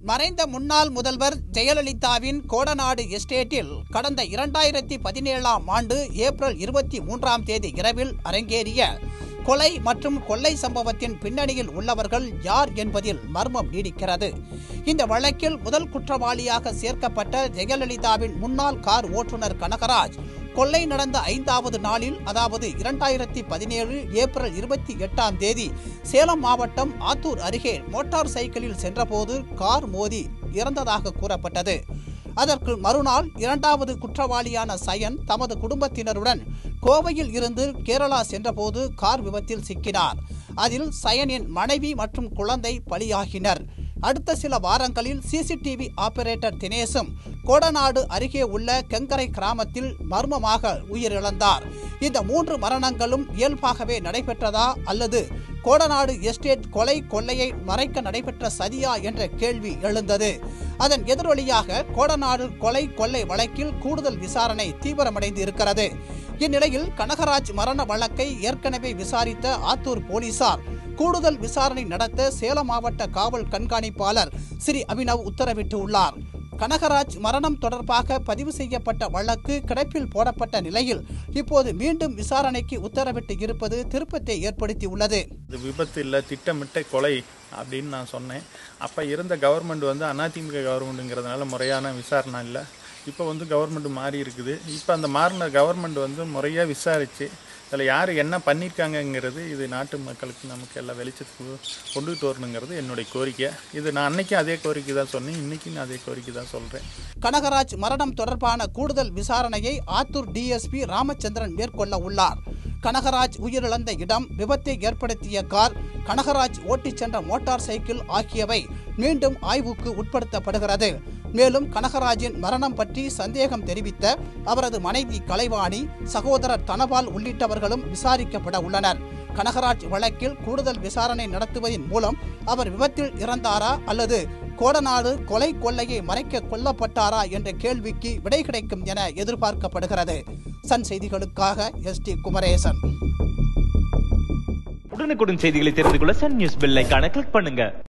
மறைந்த முன்னாள் முதல்வர் ஜெயலலிதாவின் கோடநாடு எஸ்டேட்டில் கடந்த இரண்டாயிரத்தி பதினேழாம் ஆண்டு ஏப்ரல் இருபத்தி மூன்றாம் தேதி இரவில் அரங்கேறிய கொலை மற்றும் கொள்ளை சம்பவத்தின் பின்னணியில் உள்ளவர்கள் யார் என்பதில் மர்மம் நீடிக்கிறது இந்த வழக்கில் முதல் குற்றவாளியாக சேர்க்கப்பட்ட ஜெயலலிதாவின் முன்னாள் கார் ஓட்டுநர் கனகராஜ் கொள்ளை நடந்த ஐந்தாவது நாளில் அதாவது இரண்டாயிரத்தி பதினேழு ஏப்ரல் இருபத்தி எட்டாம் தேதி சேலம் மாவட்டம் ஆத்தூர் அருகே மோட்டார் சைக்கிளில் சென்றபோது கார் மோதி இறந்ததாக கூறப்பட்டது அதற்கு மறுநாள் இரண்டாவது குற்றவாளியான சயன் தமது குடும்பத்தினருடன் கோவையில் இருந்து கேரளா சென்றபோது கார் விபத்தில் சிக்கினார் அதில் சயனின் மனைவி மற்றும் குழந்தை பலியாகினர் அடுத்த சில வாரங்களில் சிசிடிவி ஆபரேட்டர் தினேசும் கோடநாடு அருகே உள்ள கெங்கரை கிராமத்தில் மர்மமாக உயிரிழந்தார் இந்த மூன்று மரணங்களும் இயல்பாகவே நடைபெற்றதா அல்லது கோடநாடு எஸ்டேட் கொலை கொள்ளையை மறைக்க நடைபெற்ற சதியா என்ற கேள்வி எழுந்தது அதன் எதிரொலியாக கோடநாடு கொலை கொள்ளை வழக்கில் கூடுதல் விசாரணை தீவிரமடைந்து இருக்கிறது இந்நிலையில் கனகராஜ் மரண வழக்கை ஏற்கனவே விசாரித்த ஆத்தூர் போலீசார் கூடுதல் விசாரணை நடத்த சேலம் மாவட்ட காவல் கண்காணிப்பாளர் ஸ்ரீ அபினவ் உத்தரவிட்டுள்ளார் கனகராஜ் மரணம் தொடர்பாக பதிவு செய்யப்பட்ட வழக்கு கிடப்பில் போடப்பட்ட நிலையில் இப்போது மீண்டும் விசாரணைக்கு உத்தரவிட்டு இருப்பது திருப்பத்தை ஏற்படுத்தியுள்ளது இது விபத்து இல்லை திட்டமிட்ட கொலை அப்படின்னு நான் சொன்னேன் அப்போ இருந்த கவர்மெண்ட் வந்து அதிமுக கவர்மெண்ட்டுங்கிறதுனால முறையான விசாரணை இல்லை இப்போ வந்து கவர்மெண்ட் மாறி இருக்குது இப்போ அந்த மாறின கவர்மெண்ட் வந்து முறையாக விசாரித்து அதில் யார் என்ன பண்ணியிருக்காங்கங்கிறது இது நாட்டு மக்களுக்கு நமக்கு எல்லாம் வெளிச்சத்துக்கு கொண்டுகிட்டு வரணுங்கிறது என்னுடைய கோரிக்கை இது நான் அன்னைக்கும் அதே கோரிக்கை தான் சொன்னேன் இன்றைக்கும் நான் அதே கோரிக்கை தான் சொல்கிறேன் கனகராஜ் மரணம் தொடர்பான கூடுதல் விசாரணையை ஆத்தூர் டிஎஸ்பி ராமச்சந்திரன் மேற்கொள்ள உள்ளார் கனகராஜ் உயிரிழந்த இடம் விபத்தை ஏற்படுத்திய கார் கனகராஜ் ஓட்டிச் சென்ற மோட்டார் சைக்கிள் ஆகியவை மீண்டும் ஆய்வுக்கு உட்படுத்தப்படுகிறது மேலும் கனகராஜின் மரணம் பற்றி சந்தேகம் தெரிவித்த அவரது மனைவி கலைவாணி சகோதரர் தனபால் உள்ளிட்டவர்களும் விசாரிக்கப்பட உள்ளனர் கனகராஜ் வழக்கில் கூடுதல் விசாரணை நடத்துவதன் மூலம் அவர் விபத்தில் இறந்தாரா அல்லது கோடநாடு கொலை கொள்ளையை மறைக்க கொல்லப்பட்டாரா என்ற கேள்விக்கு விடை கிடைக்கும் என எதிர்பார்க்கப்படுகிறது சன் செய்திகளுக்காக எஸ் டி குமரேசன் உடனுக்குடன் செய்திகளை தெரிந்து கொள்ள சன் நியூஸ் பெல் ஐகானை கிளிக் பண்ணுங்க